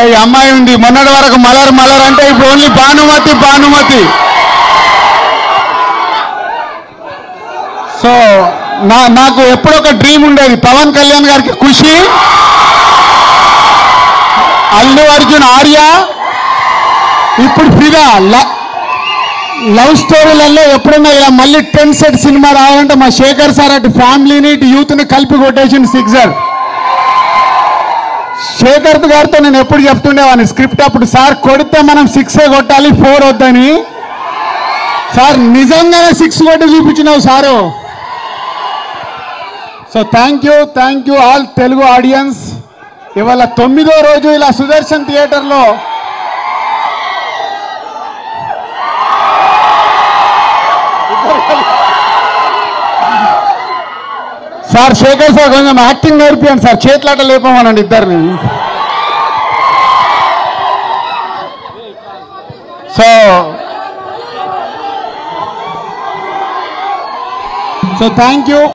ఈ అమ్మాయి ఉంది మొన్నటి వరకు మలర్ మలర్ అంటే ఇప్పుడు ఓన్లీ భానుమతి భానుమతి సో నా నాకు ఎప్పుడో ఒక డ్రీమ్ ఉండేది పవన్ కళ్యాణ్ గారికి ఖుషి అల్లు అర్జున్ ఆర్య ఇప్పుడు ఫిదా ల- లవ్ స్టోరీలలో ఎప్పుడైనా ఇలా మళ్ళీ టెన్ సెట్ సినిమా రావాలంటే మా శేఖర్ సార్ అటు ఫ్యామిలీని ఇటు యూత్ని కలిపి కొట్టేసిన సిక్సర్ శేఖర్ గారితో నేను ఎప్పుడు చెప్తుండేవాడిని స్క్రిప్ట్ అప్పుడు సార్ కొడితే మనం సిక్సే కొట్టాలి ఫోర్ వద్దని సార్ నిజంగానే సిక్స్ కొట్టి చూపించినావు sir so thank you thank you all Telugu audience ఇవాళ తొమ్మిదో రోజు ఇలా సుదర్శన్ థియేటర్లో సార్ శేఖర్ సార్ కొంచెం యాక్టింగ్ నేర్పియండి సార్ చేతులాట లేపమనండి ఇద్దరిని సో సో థ్యాంక్ యూ